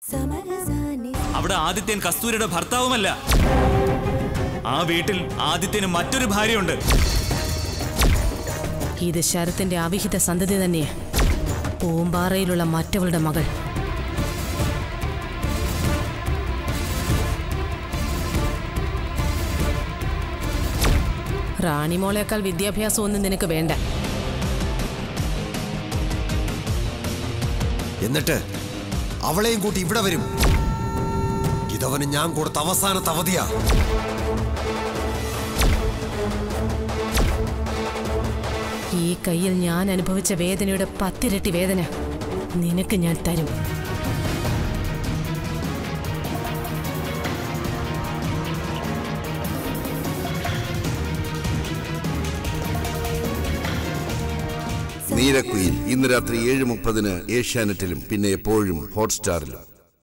അവിടെ ആദിത്യൻ കസ്തൂരിയുടെ ഭർത്താവുമല്ല ആ വീട്ടിൽ ആദിത്യന് മറ്റൊരു ഭാര്യയുണ്ട് ഇത് ശരത്തിന്റെ അവിഹിത സന്തതി തന്നെയാ പൂമ്പാറയിലുള്ള മറ്റവളുടെ മകൾ റാണിമോളേക്കാൾ വിദ്യാഭ്യാസം ഒന്നും നിനക്ക് വേണ്ട എന്നിട്ട് അവളെയും കൂട്ടി ഇവിടെ വരും ഇതവന് ഞാൻ കൊടുത്ത അവസാനത്തെ അവധിയാ ഈ കയ്യിൽ ഞാൻ അനുഭവിച്ച വേദനയുടെ പത്തിരട്ടി വേദന നിനക്ക് ഞാൻ തരും നീരക്കുയിൽ ഇന്ന് രാത്രി ഏഴ് മുപ്പതിന് ഏഷ്യാനെറ്റിലും പിന്നെ എപ്പോഴും ഹോട്ട്സ്റ്റാറിലും